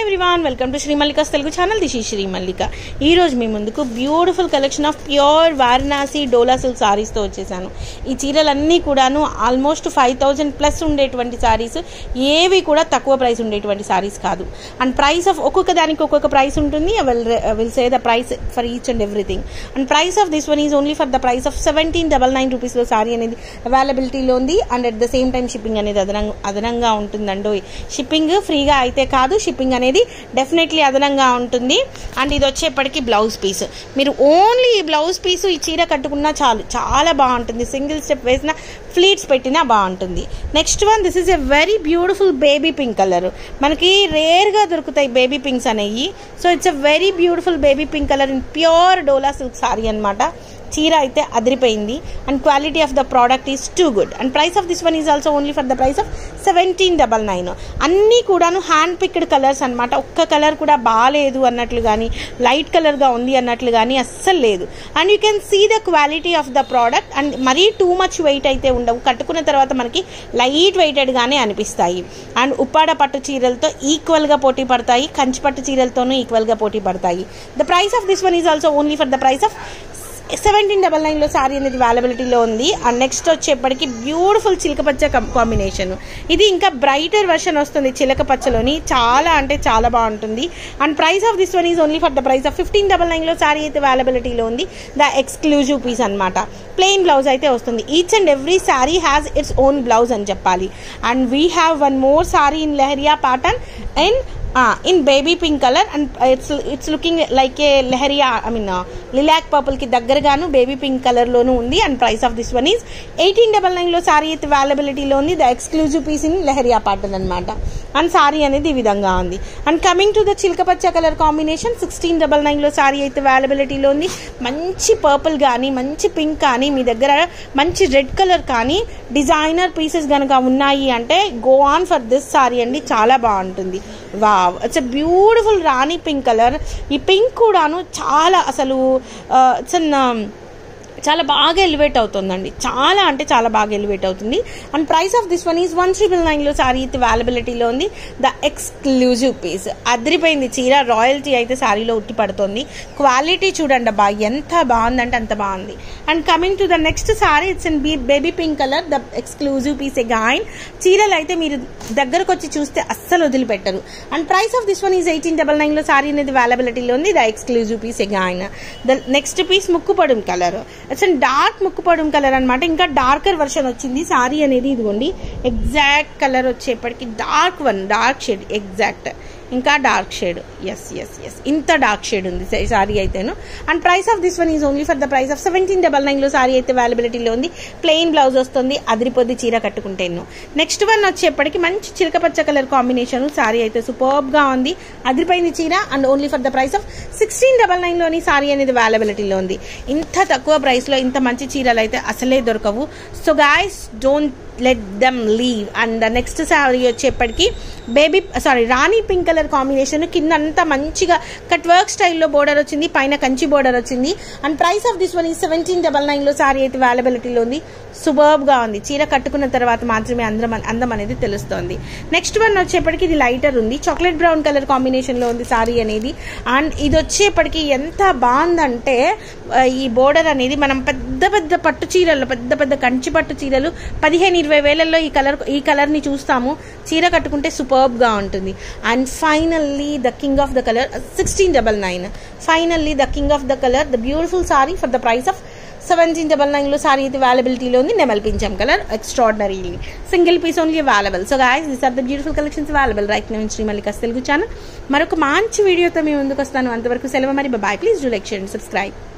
everyone welcome to Shri Mallika's Telugu channel this ఈ శ్రీ మల్లిక ఈ రోజు మీ ముందుకు beautiful collection of pure Varanasi Dola silk సారీస్తో వచ్చేసాను ఈ చీరలన్నీ కూడాను ఆల్మోస్ట్ ఫైవ్ థౌజండ్ ప్లస్ ఉండేటువంటి సారీస్ ఏవి కూడా తక్కువ ప్రైస్ ఉండేటువంటి సారీస్ కాదు అండ్ ప్రైస్ ఆఫ్ ఒక్కొక్క దానికి ఒక్కొక్క ప్రైస్ ఉంటుంది will will say the price for each and everything and price of this one is only for the price of seventeen double nine రూపీస్లో సారీ అనేది అవైలబిలిటీలో ఉంది and at the same time shipping అనేది అదనంగా అదనంగా ఉంటుందండి షిప్పింగ్ ఫ్రీగా అయితే కాదు షిప్పింగ్ అనేది డెఫినెట్లీ అదనంగా ఉంటుంది అండ్ ఇది వచ్చేప్పటికి బ్లౌజ్ పీస్ మీరు ఓన్లీ ఈ బ్లౌజ్ పీస్ ఈ చీర కట్టుకున్నా చాలు చాలా బాగుంటుంది సింగిల్ స్టెప్ వేసిన ఫ్లీట్స్ పెట్టినా బాగుంటుంది next one this is a very beautiful baby pink colour మనకి రేర్గా దొరుకుతాయి బేబీ పింక్స్ అనేవి so it's a very beautiful baby pink colour in pure Dola silk sari అనమాట చీర అయితే అదిరిపోయింది and quality of the product is too good and price of this one is also only for the price of seventeen double nine అన్నీ కూడాను hand picked colours అనమాట ఒక్క colour కూడా బాగాలేదు అన్నట్లు కానీ లైట్ కలర్గా ఉంది అన్నట్లు కానీ అస్సలు లేదు and you can see the quality of the product and మరీ టూ మచ్ వెయిట్ అయితే ఉండవు కట్టుకున్న తర్వాత మనకి లైట్ వెయిటెడ్గానే అనిపిస్తాయి అండ్ ఉప్పాడ పట్టు చీరలతో ఈక్వల్గా పోటీ పడతాయి కంచి పట్టు చీరలతోనూ ఈక్వల్గా పోటీ పడతాయి the price of this one is also only for the price of seventeen double నైన్లో సారీ అనేది అవైలబిలిటీలో ఉంది అండ్ నెక్స్ట్ వచ్చేప్పటికి బ్యూటిఫుల్ చిలకపచ్చ కాంబినేషన్ ఇది ఇంకా బ్రైటర్ వెర్షన్ వస్తుంది చిలక పచ్చలోని చాలా అంటే చాలా బాగుంటుంది and price of this one is only for the price of fifteen double నైన్లో సారీ అయితే అవైలబిలిటీలో ఉంది ద ఎక్స్క్లూజివ్ పీస్ అనమాట ప్లెయిన్ బ్లౌజ్ అయితే వస్తుంది each and every sari has its own blouse అని చెప్పాలి and we have one more sari in lehariya pattern and in baby pink colour and it's it's looking like a lehariya I mean lilac పర్పుల్కి దగ్గరగాను baby pink కలర్లోనూ ఉంది and price of this one is eighteen double నైన్లో సారీ అయితే అవైలబిలిటీలో ఉంది the exclusive piece in lehariya pattern అనమాట and sari అనేది ఈ విధంగా ఉంది అండ్ కమింగ్ టు ద చిలకపచ్చ కలర్ కాంబినేషన్ సిక్స్టీన్ డబల్ నైన్లో సారీ అయితే అవైలబిలిటీలో ఉంది మంచి పర్పుల్ కానీ మంచి పింక్ కానీ మీ దగ్గర మంచి రెడ్ కలర్ కానీ డిజైనర్ పీసెస్ కనుక ఉన్నాయి అంటే go on for this sari అండి చాలా బాగుంటుంది wow it's a beautiful rani pink colour ఈ పింక్ కూడాను చాలా అసలు ఇట్స్ చాలా బాగా ఎలివేట్ అవుతుందండి చాలా అంటే చాలా బాగా ఎలివేట్ అవుతుంది and price of this one is one triple నైన్లో సారీ అయితే అవైలబిలిటీలో ఉంది ద ఎక్స్క్లూజివ్ పీస్ అదిరిపోయింది చీర రాయల్టీ అయితే సారీలో ఉట్టి పడుతుంది క్వాలిటీ చూడండి అబ్బా ఎంత బాగుందంటే అంత బాగుంది and coming to the next sari it's in B baby pink colour the exclusive piece again చీరలు అయితే మీరు దగ్గరకు వచ్చి చూస్తే అస్సలు వదిలిపెట్టరు and price of this one is eighteen double నైన్లో సారీ అనేది అవైలబిలిటీలో ఉంది the exclusive piece again the next piece ముక్కుపొడుం కలర్ ఇట్స్ అండ్ డార్క్ ముక్కుపొడుం కలర్ అనమాట ఇంకా డార్కర్ వర్షన్ వచ్చింది సారీ అనేది ఇదిగోండి ఎగ్జాక్ట్ కలర్ వచ్చేప్పటికి dark one dark shade exact ఇంకా dark shade yes yes yes ఇంత డార్క్ షేడ్ ఉంది సారీ అయితేను and price of this one is only for the price of seventeen double నైన్లో సారీ అయితే అవైలబిలిటీలో ఉంది ప్లెయిన్ బ్లౌజ్ వస్తుంది అదిరిపోద్ది చీర కట్టుకుంటేను నెక్స్ట్ వన్ వచ్చేప్పటికి మంచి చిలకపచ్చ కలర్ కాంబినేషన్ సారీ అయితే సూపర్బ్గా ఉంది అదిరిపోయింది చీర and only for the price of sixteen double నైన్లోని సారీ అనేది అవైలబిలిటీలో ఉంది ఇంత తక్కువ ప్రైస్లో ఇంత మంచి చీరలు అయితే అసలే దొరకవు so guys don't let them leave and the next sari వచ్చేప్పటికి baby sari rani pink colour combination కింద అంతా మంచిగా కట్ వర్క్ స్టైల్లో బోర్డర్ వచ్చింది పైన కంచి బోర్డర్ వచ్చింది and price of this one ఈ సెవెంటీన్ డబల్ నైన్లో సారీ అయితే అవైలబిలిటీలో ఉంది సుబర్బ్గా ఉంది చీర కట్టుకున్న తర్వాత మాత్రమే అందం అందం అనేది తెలుస్తోంది నెక్స్ట్ వన్ వచ్చేప్పటికి ఇది లైటర్ ఉంది చాక్లెట్ బ్రౌన్ కలర్ కాంబినేషన్లో ఉంది సారీ అనేది అండ్ ఇది వచ్చేప్పటికి ఎంత బాగుందంటే ఈ బోర్డర్ అనేది మనం పెద్ద పెద్ద పట్టు చీరలు పెద్ద పెద్ద కంచి పట్టు చీరలు పదిహేను ఇరవై వేలల్లో ఈ కలర్ ఈ కలర్ని చూస్తాము చీర కట్టుకుంటే సూపర్బ్గా ఉంటుంది and finally the king of the colour sixteen double nine finally the king of the colour the beautiful sari for the price of seventeen double నైన్లో సారీ అయితే అవైలబిలిటీలో ఉంది నెమల్ పింఛం colour extraordinary single piece only available so guys this are the beautiful collections available right నేను Shri Mallika's Telugu channel మరొక మంచి వీడియోతో మేము ముందుకు వస్తాను అంతవరకు సెలవు మరి bye please do like share subscribe